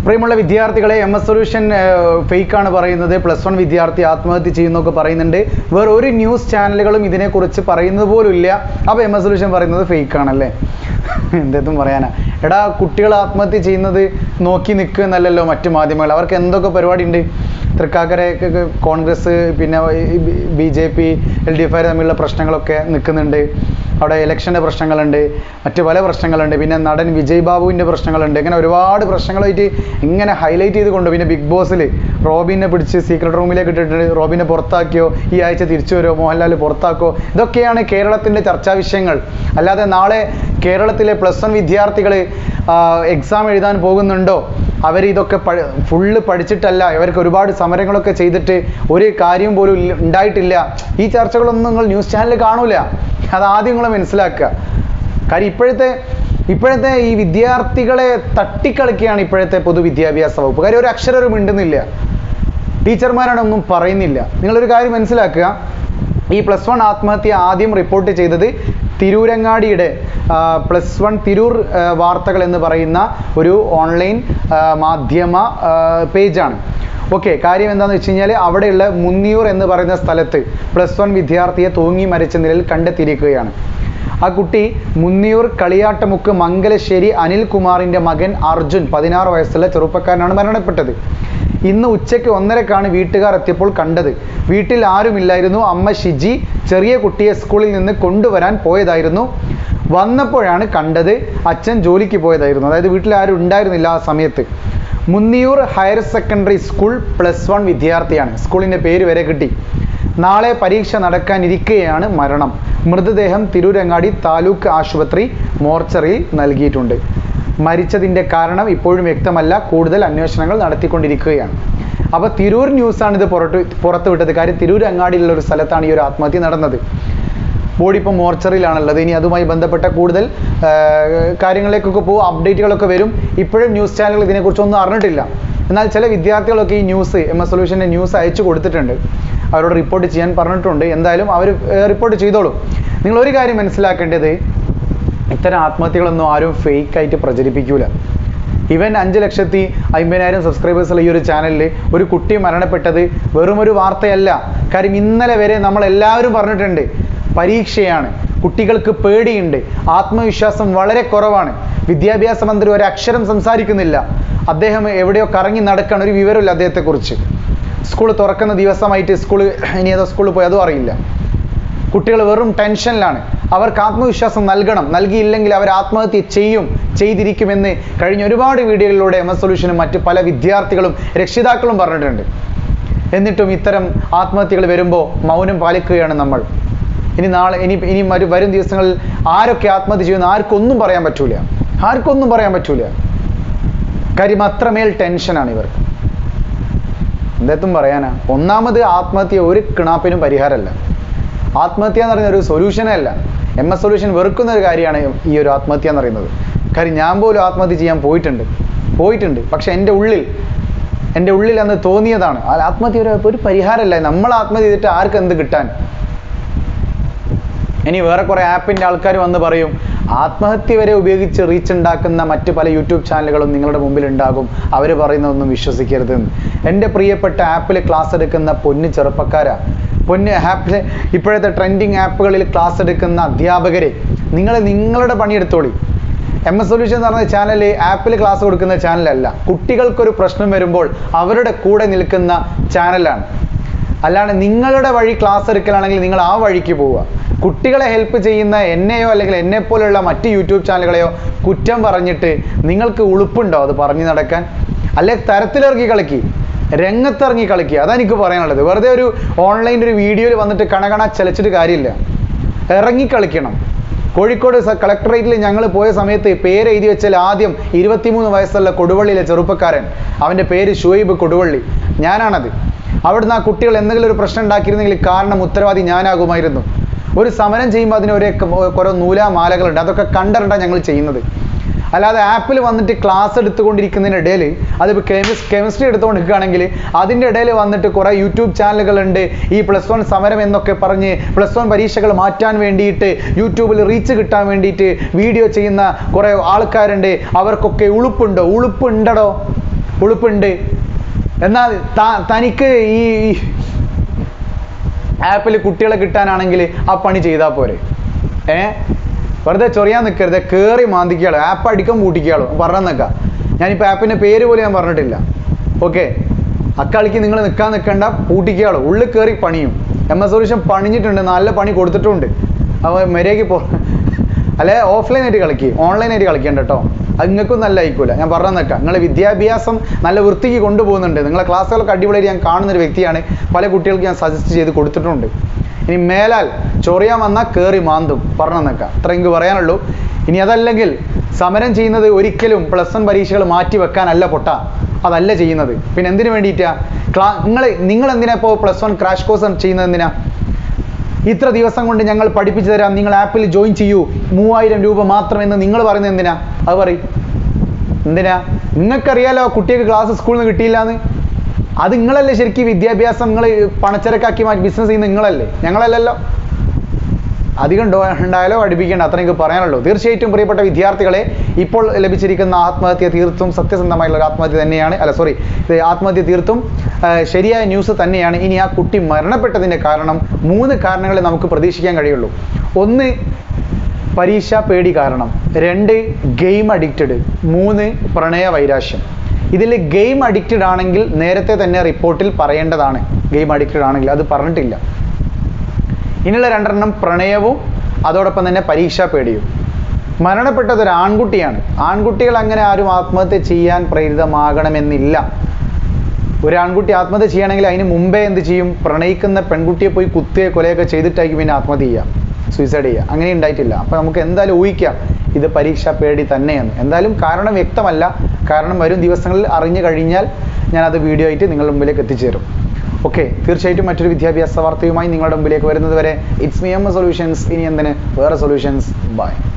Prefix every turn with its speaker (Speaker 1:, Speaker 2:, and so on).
Speaker 1: പ്രിയമുള്ള വിദ്യാർത്ഥികളെ M S solution fake ആണ് പറയുന്നത് പ്ലസ് വൺ വിദ്യാർത്ഥി ആത്മഹത്യ ചെയ്യുന്നൊക്കെ പറയുന്നുണ്ട് വേറെ ഒരു ന്യൂസ് ചാനലുകളും ഇതിനെക്കുറിച്ച് പറയുന്നത് പോലും ഇല്ല അപ്പോൾ എം എസ് സൊല്യൂഷൻ പറയുന്നത് ഫേക്ക് ആണല്ലേ എന്തെത്തും പറയാനാ എടാ കുട്ടികൾ ആത്മഹത്യ ചെയ്യുന്നത് നോക്കി നിൽക്കുക എന്നല്ലല്ലോ മറ്റു മാധ്യമങ്ങൾ അവർക്ക് എന്തൊക്കെ പരിപാടി ഉണ്ട് തൃക്കാക്കരയൊക്കെ കോൺഗ്രസ് പിന്നെ B J P L D F തമ്മിലുള്ള പ്രശ്നങ്ങളൊക്കെ നിൽക്കുന്നുണ്ട് അവിടെ ഇലക്ഷൻ്റെ പ്രശ്നങ്ങളുണ്ട് മറ്റ് പല പ്രശ്നങ്ങളുണ്ട് പിന്നെ നടൻ വിജയ് ബാബുവിൻ്റെ പ്രശ്നങ്ങളുണ്ട് ഇങ്ങനെ ഒരുപാട് പ്രശ്നങ്ങളായിട്ട് ഇങ്ങനെ ഹൈലൈറ്റ് ചെയ്ത് കൊണ്ട് പിന്നെ ബിഗ് ബോസിൽ റോബിനെ പിടിച്ച് സീക്രട്ട് റൂമിലേക്ക് ഇട്ടിട്ട് റോബിനെ പുറത്താക്കിയോ ഈ ആഴ്ച തിരിച്ചു വരുമോ മോഹൻലാൽ പുറത്താക്കോ ഇതൊക്കെയാണ് കേരളത്തിൻ്റെ ചർച്ചാ വിഷയങ്ങൾ അല്ലാതെ നാളെ കേരളത്തിലെ പ്ലസ് വൺ വിദ്യാർത്ഥികൾ എക്സാം എഴുതാൻ പോകുന്നുണ്ടോ അവർ ഇതൊക്കെ പ ഫുള്ള് പഠിച്ചിട്ടല്ല ഇവർക്ക് ഒരുപാട് സമരങ്ങളൊക്കെ ചെയ്തിട്ട് ഒരു കാര്യം പോലും ഇല്ല ഉണ്ടായിട്ടില്ല ഈ ചർച്ചകളൊന്നും നിങ്ങൾ ന്യൂസ് ചാനലിൽ കാണൂല അത് ആദ്യം നിങ്ങൾ മനസ്സിലാക്കുക കാര്യം ഇപ്പോഴത്തെ ഇപ്പോഴത്തെ ഈ വിദ്യാർത്ഥികളെ തട്ടിക്കളിക്കുകയാണ് ഇപ്പോഴത്തെ പൊതുവിദ്യാഭ്യാസ വകുപ്പ് കാര്യം ഒരു അക്ഷരം ഒരു മിണ്ടുന്നില്ല ടീച്ചർമാരാണ് ഒന്നും പറയുന്നില്ല നിങ്ങളൊരു കാര്യം മനസ്സിലാക്കുക ഈ പ്ലസ് വൺ ആത്മഹത്യ ആദ്യം റിപ്പോർട്ട് ചെയ്തത് തിരൂരങ്ങാടിയുടെ പ്ലസ് വൺ തിരൂർ ആ, വാർത്തകൾ എന്ന് പറയുന്ന ഒരു ഓൺലൈൻ ആ, മാധ്യമ ആ, പേജാണ് ഓക്കെ കാര്യം എന്താണെന്ന് വെച്ച് കഴിഞ്ഞാൽ അവിടെയുള്ള മുന്നിയൂർ എന്ന് പറയുന്ന സ്ഥലത്ത് പ്ലസ് വൺ വിദ്യാർത്ഥിയെ തൂങ്ങി മരിച്ച നിലയിൽ കണ്ടെത്തിയിരിക്കുകയാണ് ആ കുട്ടി മുന്നിയൂർ കളിയാട്ടമുക്ക് മംഗലശ്ശേരി അനിൽകുമാറിൻ്റെ മകൻ അർജുൻ പതിനാറ് വയസ്സുള്ള ചെറുപ്പക്കാരനാണ് മരണപ്പെട്ടത് ഇന്ന് ഉച്ചയ്ക്ക് ഒന്നരക്കാണ് വീട്ടുകാർ എത്തിയപ്പോൾ കണ്ടത് വീട്ടിൽ ആരുമില്ലായിരുന്നു അമ്മ ഷിജി ചെറിയ കുട്ടിയെ സ്കൂളിൽ നിന്ന് കൊണ്ടുവരാൻ പോയതായിരുന്നു വന്നപ്പോഴാണ് കണ്ടത് അച്ഛൻ ജോലിക്ക് പോയതായിരുന്നു അതായത് വീട്ടിൽ ആരും ഉണ്ടായിരുന്നില്ല ആ സമയത്ത് Munniyur higher secondary school plus one വിദ്യാർത്ഥിയാണ് സ്കൂളിൻ്റെ പേര് വരെ കിട്ടി നാളെ പരീക്ഷ നടക്കാനിരിക്കെയാണ് മരണം മൃതദേഹം തിരൂരങ്ങാടി താലൂക്ക് ആശുപത്രി മോർച്ചറിയിൽ നൽകിയിട്ടുണ്ട് മരിച്ചതിൻ്റെ കാരണം ഇപ്പോഴും വ്യക്തമല്ല കൂടുതൽ അന്വേഷണങ്ങൾ നടത്തിക്കൊണ്ടിരിക്കുകയാണ് അപ്പോൾ തിരൂർ ന്യൂസാണ് ഇത് പുറത്ത് പുറത്ത് വിട്ടത് കാര്യം തിരൂരങ്ങാടിയിലുള്ള ഒരു സ്ഥലത്താണ് ഈ ഒരു ആത്മഹത്യ നടന്നത് ബോഡി ഇപ്പോൾ മോർച്ചറിയിലാണുള്ളത് ഇനി അതുമായി ബന്ധപ്പെട്ട കൂടുതൽ ആ, കാര്യങ്ങളിലേക്കൊക്കെ പോകും അപ്ഡേറ്റുകളൊക്കെ വരും ഇപ്പോഴും ന്യൂസ് ചാനലുകൾ ഇതിനെക്കുറിച്ചൊന്നും അറിഞ്ഞിട്ടില്ല എന്നാൽ ചില വിദ്യാർത്ഥികളൊക്കെ ഈ ന്യൂസ് എം എസ് സൊല്യൂഷൻ്റെ ന്യൂസ് അയച്ചു കൊടുത്തിട്ടുണ്ട് അവരോട് റിപ്പോർട്ട് ചെയ്യാൻ പറഞ്ഞിട്ടുണ്ട് എന്തായാലും അവർ റിപ്പോർട്ട് ചെയ്തോളും നിങ്ങൾ ഒരു കാര്യം മനസ്സിലാക്കേണ്ടത് ഇത്തരം ആത്മഹത്യകളൊന്നും ആരും ഫേക്ക് ആയിട്ട് പ്രചരിപ്പിക്കൂല ഇവൻ അഞ്ച് ലക്ഷത്തി അമ്പതിനായിരം സബ്സ്ക്രൈബേഴ്സുള്ള ഈ ഒരു ചാനലിൽ ഒരു കുട്ടി മരണപ്പെട്ടത് വെറും ഒരു വാർത്തയല്ല കാര്യം ഇന്നലെ വരെ നമ്മൾ എല്ലാവരും പറഞ്ഞിട്ടുണ്ട് പരീക്ഷയാണ് കുട്ടികൾക്ക് പേടിയുണ്ട് ആത്മവിശ്വാസം വളരെ കുറവാണ് വിദ്യാഭ്യാസ മന്ത്രി ഒരു അക്ഷരം സംസാരിക്കുന്നില്ല അദ്ദേഹം എവിടെയോ കറങ്ങി നടക്കാൻ ഒരു വിവരമില്ല അദ്ദേഹത്തെക്കുറിച്ച് സ്കൂൾ തുറക്കുന്ന ദിവസമായിട്ട് സ്കൂൾ ഇനി ഏതോ സ്കൂളിൽ പോയി അതും അറിയില്ല കുട്ടികൾ വെറും ടെൻഷനിലാണ് അവർക്ക് ആത്മവിശ്വാസം നൽകണം നൽകിയില്ലെങ്കിൽ അവർ ആത്മഹത്യ ചെയ്യും ചെയ്തിരിക്കുമെന്ന് കഴിഞ്ഞ ഒരുപാട് വീഡിയോകളിലൂടെ എം എസ് സൊല്യൂഷനും മറ്റ് പല വിദ്യാർത്ഥികളും രക്ഷിതാക്കളും പറഞ്ഞിട്ടുണ്ട് എന്നിട്ടും ഇത്തരം ആത്മഹത്യകൾ വരുമ്പോൾ മൗനം പാലിക്കുകയാണ് നമ്മൾ ഇനി നാളെ ഇനി ഇനി ഒരു വരും ദിവസങ്ങളിൽ ആരൊക്കെ ആത്മഹത്യ ചെയ്യുമെന്ന് ആർക്കൊന്നും പറയാൻ പറ്റൂല ആർക്കൊന്നും പറയാൻ പറ്റൂല കാര്യം അത്രമേൽ ടെൻഷനാണ് ഇവർക്ക് എന്തെത്തും പറയാനാ ഒന്നാമത് ആത്മഹത്യ ഒരു കിണാപ്പിനും പരിഹാരമല്ല ആത്മഹത്യ എന്ന് പറയുന്ന ഒരു സൊല്യൂഷനേ അല്ല എം എസ് സൊല്യൂഷൻ വെറുക്കുന്ന ഒരു കാര്യമാണ് ഈ ഒരു ആത്മഹത്യ എന്ന് പറയുന്നത് കാര്യം ഞാൻ പോലും ആത്മഹത്യ ചെയ്യാൻ പോയിട്ടുണ്ട് പോയിട്ടുണ്ട് പക്ഷെ എൻ്റെ ഉള്ളിൽ എൻ്റെ ഉള്ളിൽ അന്ന് തോന്നിയതാണ് ആ ആത്മഹത്യ ഒരു ഒരു പരിഹാരമല്ല നമ്മൾ ആത്മഹത്യ ചെയ്തിട്ട് ആർക്ക് എന്ത് കിട്ടാൻ ഇനി വേറെ കുറേ ആപ്പിൻ്റെ ആൾക്കാർ വന്ന് പറയും ആത്മഹത്യ വരെ ഉപയോഗിച്ച് റീച്ച് ഉണ്ടാക്കുന്ന മറ്റ് പല യൂട്യൂബ് ചാനലുകളും നിങ്ങളുടെ മുമ്പിൽ ഉണ്ടാകും അവർ പറയുന്നതൊന്നും വിശ്വസിക്കരുത് എന്ന്. എൻ്റെ പ്രിയപ്പെട്ട ആപ്പിൽ ക്ലാസ് എടുക്കുന്ന പൊന്ന് ചെറുപ്പക്കാരാ പൊന്ന് ആപ്പിൽ ഇപ്പോഴത്തെ ട്രെൻഡിങ് ആപ്പുകളിൽ ക്ലാസ് എടുക്കുന്ന അധ്യാപകരെ നിങ്ങൾ നിങ്ങളുടെ പണിയെടുത്തോളി എം എസ് സൊല്യൂഷൻ എന്ന് പറഞ്ഞ ചാനൽ ആപ്പിൽ ക്ലാസ് കൊടുക്കുന്ന ചാനലല്ല കുട്ടികൾക്കൊരു പ്രശ്നം വരുമ്പോൾ അവരുടെ കൂടെ നിൽക്കുന്ന ചാനലാണ് അല്ലാണ്ട് നിങ്ങളുടെ വഴി ക്ലാസ് എടുക്കലാണെങ്കിൽ നിങ്ങൾ ആ വഴിക്ക് പോവുക കുട്ടികളെ ഹെൽപ്പ് ചെയ്യുന്ന എന്നെയോ അല്ലെങ്കിൽ എന്നെ പോലെയുള്ള മറ്റ് യൂട്യൂബ് ചാനലുകളെയോ കുറ്റം പറഞ്ഞിട്ട് നിങ്ങൾക്ക് ഉളുപ്പുണ്ടോ അത് പറഞ്ഞു നടക്കാൻ അല്ലെ തരത്തിലിറങ്ങി കളിക്കി രംഗത്തിറങ്ങി കളിക്കുക അതാണ് എനിക്ക് പറയാനുള്ളത് വെറുതെ ഒരു ഓൺലൈൻ ഒരു വീഡിയോയിൽ വന്നിട്ട് കണകണ ചലച്ചിട്ട് കാര്യമില്ല ഇറങ്ങി കളിക്കണം കോഴിക്കോട് സ- കളക്ടറേറ്റിൽ ഞങ്ങൾ പോയ സമയത്ത് പേര് എഴുതി വെച്ചാൽ ആദ്യം ഇരുപത്തിമൂന്ന് വയസ്സുള്ള കൊടുവള്ളിയിലെ ചെറുപ്പക്കാരൻ അവൻ്റെ പേര് ഷുഹൈബ് കൊടുവള്ളി ഞാനാണത് അവിടുന്ന് ആ കുട്ടികൾ എന്തെങ്കിലും ഒരു പ്രശ്നം ഉണ്ടാക്കിയിരുന്നെങ്കിൽ കാരണം ഉത്തരവാദി ഞാനാകുമായിരുന്നു ഒരു സമരം ചെയ്യുമ്പോൾ അതിന് ഒരേ കുറേ നൂലാ മാലകളുണ്ട് അതൊക്കെ കണ്ടറിഞ്ഞാണ് ഞങ്ങൾ ചെയ്യുന്നത് അല്ലാതെ ആപ്പിൽ വന്നിട്ട് ക്ലാസ് എടുത്തുകൊണ്ടിരിക്കുന്നതിനിടയിൽ അതിപ്പോൾ കെമിസ് കെമിസ്ട്രി എടുത്തുകൊണ്ടിരിക്കുകയാണെങ്കിൽ അതിൻ്റെ ഇടയിൽ വന്നിട്ട് കുറേ യൂട്യൂബ് ചാനലുകളുണ്ട് ഈ പ്ലസ് വൺ സമരം എന്നൊക്കെ പറഞ്ഞ് പ്ലസ് വൺ പരീക്ഷകൾ മാറ്റാൻ വേണ്ടിയിട്ട് യൂട്യൂബിൽ റീച്ച് കിട്ടാൻ വേണ്ടിയിട്ട് വീഡിയോ ചെയ്യുന്ന കുറേ ആൾക്കാരുണ്ട് അവർക്കൊക്കെ ഉളുപ്പുണ്ടോ ഉളുപ്പുണ്ടടോ ഉളുപ്പുണ്ട് എന്നാൽ ത- തനിക്ക് ഈ ആപ്പിൽ കുട്ടികളെ കിട്ടാനാണെങ്കിൽ ആ പണി ചെയ്താൽ പോരെ ഏ വെറുതെ ചൊറിയാൻ നിൽക്കരുത് കയറി മാന്തിക്കാളോ ആപ്പ് അടിക്കാൻ പൂട്ടിക്കാളോ പറഞ്ഞേക്കാം ഞാനിപ്പോൾ ആപ്പിൻ്റെ പേര് പോലും ഞാൻ പറഞ്ഞിട്ടില്ല ഓക്കെ അക്കാളിക്ക് നിങ്ങൾ നിൽക്കാൻ നിൽക്കണ്ട പൂട്ടിക്കാളോ ഉള്ളിൽ കയറി പണിയും എം എസ് സൊല്യൂഷൻ പണിഞ്ഞിട്ടുണ്ട് നല്ല പണി കൊടുത്തിട്ടുണ്ട് അപ്പോൾ മര്യാദയ്ക്ക് പോ അല്ലെ ഓഫ്ലൈനായിട്ട് കളിക്കുക ഓൺലൈനായിട്ട് കളിക്കണ്ട കേട്ടോ അത് നിങ്ങൾക്കും നല്ല ആയിക്കൂല ഞാൻ പറഞ്ഞു നിൽക്കാം നിങ്ങളെ വിദ്യാഭ്യാസം നല്ല വൃത്തിക്ക് കൊണ്ടുപോകുന്നുണ്ട് നിങ്ങളെ ക്ലാസ്സുകളൊക്കെ അടിപൊളിയായിട്ട് ഞാൻ കാണുന്ന ഒരു വ്യക്തിയാണ് പല കുട്ടികൾക്ക് ഞാൻ സജസ്റ്റ് ചെയ്ത് കൊടുത്തിട്ടുണ്ട് ഇനി മേലാൽ ചൊറിയാൻ വന്നാൽ കയറി മാന്തും പറഞ്ഞു നിൽക്കാം അത്ര എനിക്ക് പറയാനുള്ളൂ ഇനി അതല്ലെങ്കിൽ സമരം ചെയ്യുന്നത് ഒരിക്കലും പ്ലസ് വൺ പരീക്ഷകൾ മാറ്റി വെക്കാനല്ല പൊട്ട അതല്ല ചെയ്യുന്നത് പിന്നെ എന്തിനു വേണ്ടിയിട്ടാ ക്ലാ നിങ്ങൾ നിങ്ങൾ എന്തിനാ ഇപ്പോൾ പ്ലസ് വൺ ക്രാഷ് കോഴ്സ് ചെയ്യുന്നത് എന്തിനാ ഇത്ര ദിവസം കൊണ്ട് ഞങ്ങൾ പഠിപ്പിച്ചു തരാം നിങ്ങൾ ആപ്പിൽ ജോയിൻ ചെയ്യൂ മൂവായിരം രൂപ മാത്രമെന്ന് നിങ്ങൾ പറയുന്നത് എന്തിനാ അത് പറയും എന്തിനാ നിങ്ങൾക്കറിയാലോ കുട്ടികൾക്ക് ക്ലാസ് സ്കൂളിൽ നിന്ന് കിട്ടിയില്ല എന്ന് അത് നിങ്ങളല്ലേ ശരിക്കും വിദ്യാഭ്യാസം നിങ്ങൾ പണച്ചരക്കാക്കി മാറ്റി ബിസിനസ് ചെയ്യുന്ന നിങ്ങളല്ലേ ഞങ്ങളല്ലല്ലോ അധികം ഡോ ഡയലോഗ് അടുപ്പിക്കേണ്ട അത്ര എനിക്ക് പറയാനുള്ളൂ തീർച്ചയായിട്ടും പ്രിയപ്പെട്ട വിദ്യാർത്ഥികളെ ഇപ്പോൾ ലഭിച്ചിരിക്കുന്ന ആത്മഹത്യ തീർത്തും സത്യസന്ധമായുള്ള ഒരു ആത്മഹത്യ തന്നെയാണ് അല്ല സോറി ഇത് ആത്മഹത്യ തീർത്തും ആ, ശരിയായ ന്യൂസ് തന്നെയാണ് ഇനി ആ കുട്ടി മരണപ്പെട്ടതിൻ്റെ കാരണം മൂന്ന് കാരണങ്ങളെ നമുക്ക് പ്രതീക്ഷിക്കാൻ കഴിയുള്ളൂ ഒന്ന് പരീക്ഷ പേടി കാരണം രണ്ട് ഗെയിം അഡിക്റ്റഡ് മൂന്ന് പ്രണയ വൈരാശ്യം ഇതിൽ ഗെയിം അഡിക്റ്റഡ് ആണെങ്കിൽ നേരത്തെ തന്നെ റിപ്പോർട്ടിൽ പറയേണ്ടതാണ് ഗെയിം അഡിക്റ്റഡ് ആണെങ്കിൽ അത് പറഞ്ഞിട്ടില്ല ഇനിയുള്ള രണ്ടെണ്ണം പ്രണയവും അതോടൊപ്പം തന്നെ പരീക്ഷാ പേടിയും മരണപ്പെട്ടത് ഒരു ആൺകുട്ടിയാണ് ആൺകുട്ടികൾ അങ്ങനെ ആരും ആത്മഹത്യ ചെയ്യാൻ പ്രേരിതമാകണമെന്നില്ല ഒരു ആൺകുട്ടി ആത്മഹത്യ ചെയ്യണമെങ്കിൽ അതിന് മുമ്പേ എന്ത് ചെയ്യും പ്രണയിക്കുന്ന പെൺകുട്ടിയെ പോയി കുത്തുകയോ കൊലയൊക്കെ ചെയ്തിട്ടായിരിക്കും പിന്നെ ആത്മഹത്യ ചെയ്യുക സൂയിസൈഡ് ചെയ്യുക അങ്ങനെ ഉണ്ടായിട്ടില്ല അപ്പോൾ നമുക്ക് എന്തായാലും ഊഹിക്കാം ഇത് പരീക്ഷാ പേടി തന്നെയാണ് എന്തായാലും കാരണം വ്യക്തമല്ല കാരണം വരും ദിവസങ്ങളിൽ അറിഞ്ഞു കഴിഞ്ഞാൽ ഞാനത് വീഡിയോ ആയിട്ട് നിങ്ങളുടെ മുമ്പിലേക്ക് എത്തിച്ചേരും ഓക്കെ തീർച്ചയായിട്ടും മറ്റൊരു വിദ്യാഭ്യാസ വാർത്തയുമായി നിങ്ങളുടെ മുമ്പിലേക്ക് വരുന്നത് വരെ ഇറ്റ്സ് മി എം സൊല്യൂഷൻസ് ഇനി എന്തിന് വേറെ സൊല്യൂഷൻസ് ബൈ